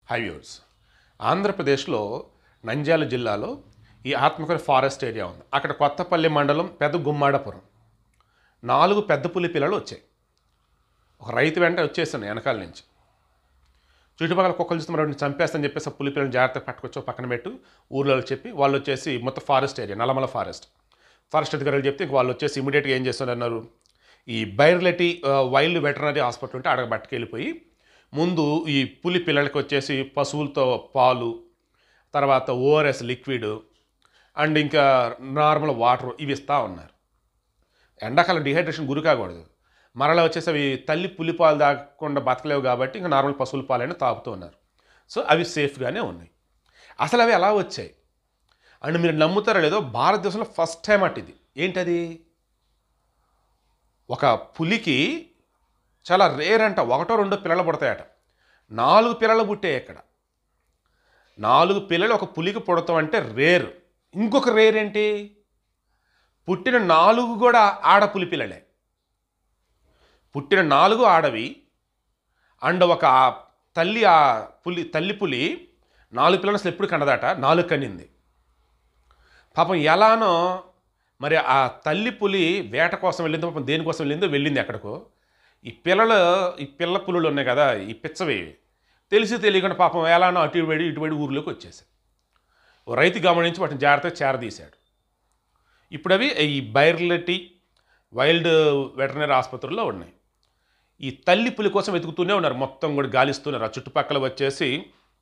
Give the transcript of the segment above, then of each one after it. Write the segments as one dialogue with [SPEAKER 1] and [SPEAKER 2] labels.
[SPEAKER 1] హైవ్యూర్స్ ఆంధ్రప్రదేశ్లో నంద్యాల జిల్లాలో ఈ ఆత్మకూర ఫారెస్ట్ ఏరియా ఉంది అక్కడ కొత్తపల్లి మండలం పెద్ద గుమ్మాడపురం నాలుగు పెద్ద పులి పిల్లలు వచ్చాయి ఒక రైతు వెంట వచ్చేస్తున్నాయి వెనకాల నుంచి చుట్టుపక్కల కుక్కలు చూస్తే మరి చంపేస్తాని చెప్పేసి ఆ పులి పిల్లలు జాగ్రత్తగా పట్టుకొచ్చి పక్కన పెట్టు ఊర్లో చెప్పి వాళ్ళు వచ్చేసి మొత్తం forest area Nallamala forest forest అధికారులు చెప్తే ఇంక వాళ్ళు వచ్చేసి ఇమీడియట్గా ఏం చేస్తున్నారు ఈ బైర్లెటి ఆ, వైల్డ్ వెటర్నరీ హాస్పిటల్ ఉంటే అక్కడ పట్టుకెళ్ళిపోయి ముందు ఈ పులి పిల్లలకి వచ్చేసి పశువులతో పాలు తర్వాత ఓఆర్ఎస్ లిక్విడ్ అండ్ ఇంకా నార్మల్ వాటర్ ఇవి ఇస్తూ ఉన్నారు ఎండాకాలం డిహైడ్రేషన్ గురి కాకూడదు మరలా వచ్చేసి అవి తల్లి పులిపాలు దాకుండా బతకలేవు కాబట్టి ఇంకా నార్మల్ పశువుల పాలైనా తాగుతూ ఉన్నారు సో అవి సేఫ్గానే ఉన్నాయి అసలు అవి ఎలా వచ్చాయి అండ్ మీరు నమ్ముతారో లేదో భారతదేశంలో ఫస్ట్ టైం అట్ ఇది ఏంటది ఒక పులికి చాలా రేర్ అంట ఒకటో రెండో పిల్లలు పుడతాయట నాలుగు పిల్లలు పుట్టాయి ఇక్కడ నాలుగు పిల్లలు ఒక పులికి పుడతాం అంటే రేర్ ఇంకొక రేర్ ఏంటి పుట్టిన నాలుగు కూడా ఆడపులి పిల్లలే పుట్టిన నాలుగు ఆడవి అండ్ ఒక ఆ తల్లి ఆ పులి తల్లి పులి నాలుగు పిల్లలు అసలు ఎప్పుడు కన్నదాట నాలుగు కన్నింది పాపం ఎలానో మరి ఆ తల్లి పులి వేట కోసం వెళ్ళిందో పాపం దేనికోసం వెళ్ళిందో వెళ్ళింది ఎక్కడికో ఈ పిల్లలు ఈ పిల్ల పులులు ఉన్నాయి కదా ఈ పిచ్చవి తెలిసి తెలియకుండా పాపం ఎలానో అటు ఇటు ఇటువైపు ఊర్లోకి వచ్చేసాయి ఓ రైతు గమనించి వాటిని జాగ్రత్తగా చేరదీశాడు ఇప్పుడు అవి ఈ బైర్లెటి వైల్డ్ వెటర్నరీ ఆసుపత్రుల్లో ఉన్నాయి ఈ తల్లి పులి కోసం వెతుకుతూనే ఉన్నారు మొత్తం కూడా గాలిస్తున్నారు ఆ చుట్టుపక్కల వచ్చేసి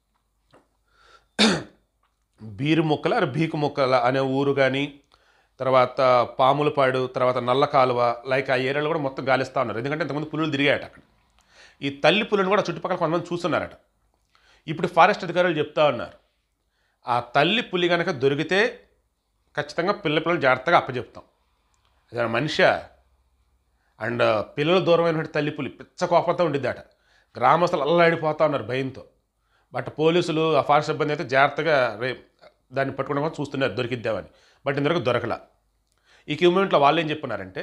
[SPEAKER 1] బీరు ముక్కల అరే బీకు ముక్కల అనే ఊరు కానీ తర్వాత పాములపాడు తర్వాత నల్ల కాలువ లైక్ ఆ ఏరియాలో కూడా మొత్తం గాలిస్తూ ఉన్నారు ఎందుకంటే ఇంతకుముందు పులులు తిరిగాయట అక్కడ ఈ తల్లి పులులను కూడా చుట్టుపక్కల కొంతమంది చూస్తున్నారట ఇప్పుడు ఫారెస్ట్ అధికారులు చెప్తా ఉన్నారు ఆ తల్లి పులి కనుక దొరికితే ఖచ్చితంగా పిల్ల పిల్లలు జాగ్రత్తగా అప్పచెప్తాం అది మనిషి అండ్ పిల్లలు దూరమైన తల్లి పులి పిచ్చ కోపంతో ఉండిద్దట గ్రామస్తులు అల్లాడిపోతా ఉన్నారు భయంతో బట్ పోలీసులు ఆ ఫారెస్ట్ సిబ్బంది అయితే జాగ్రత్తగా రే దాన్ని పట్టుకోవడం చూస్తున్నారు దొరికిద్దామని బట్ ఇంతవరకు దొరకల ఈ క్యూమెంట్లో వాళ్ళు ఏం చెప్పున్నారంటే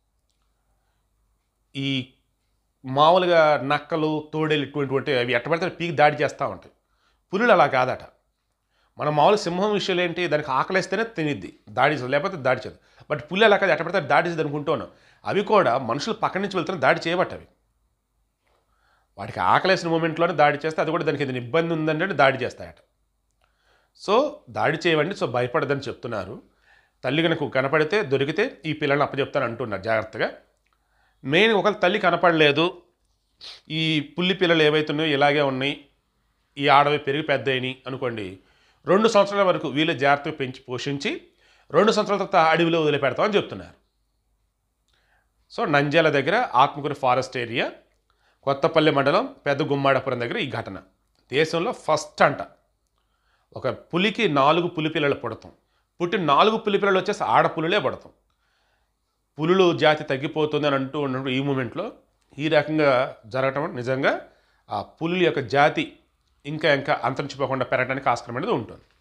[SPEAKER 1] ఈ మామూలుగా నక్కలు తోడేలు ఇటువంటి అవి ఎట్టబడితే పీకి దాడి చేస్తూ ఉంటాయి పులులు అలా కాదట మన మామూలు సింహం విషయాలు ఏంటి దానికి ఆకలిస్తేనే తినిద్ది దాడి చేయదు లేకపోతే దాడి చేయదు బట్ పులి అలా కాదు ఎట్టబడితే దాడి చేయదు అనుకుంటాను అవి కూడా మనుషులు పక్కన నుంచి వెళ్తున్న దాడి చేయబట్టవి వాటికి ఆకలేసిన మూమెంట్లోనే దాడి చేస్తే అది కూడా దానికి ఏదైనా ఇబ్బంది ఉందంటే దాడి చేస్తాయట సో దాడి చేయవండి సో భయపడదని చెప్తున్నారు తల్లి కనుక కనపడితే దొరికితే ఈ పిల్లల్ని అప్పచెప్తాను అంటున్నారు జాగ్రత్తగా మెయిన్ ఒకవేళ తల్లి కనపడలేదు ఈ పుల్లి పిల్లలు ఏవైతున్నాయో ఇలాగే ఉన్నాయి ఈ ఆడవి పెరిగి పెద్ద అయినాయి అనుకోండి రెండు సంవత్సరాల వరకు వీళ్ళు జాగ్రత్తగా పెంచి పోషించి రెండు సంవత్సరాల తర్వాత అడవిలో వదిలిపెడతామని చెప్తున్నారు సో నంద్యాల దగ్గర ఆత్మకూరు ఫారెస్ట్ ఏరియా కొత్తపల్లి మండలం పెద్ద గుమ్మాడపురం దగ్గర ఈ ఘటన దేశంలో ఫస్ట్ అంట ఒక పులికి నాలుగు పులి పిల్లలు పుడతాం పుట్టిన నాలుగు పులి పిల్లలు వచ్చేసి ఆడపులులే పడతాం పులులు జాతి తగ్గిపోతుంది అని అంటూ ఉన్నప్పుడు ఈ మూమెంట్లో ఈ రకంగా జరగటం నిజంగా ఆ పులుల యొక్క జాతి ఇంకా ఇంకా అంతరించిపోకుండా పెరగడానికి ఆస్కారం అనేది ఉంటుంది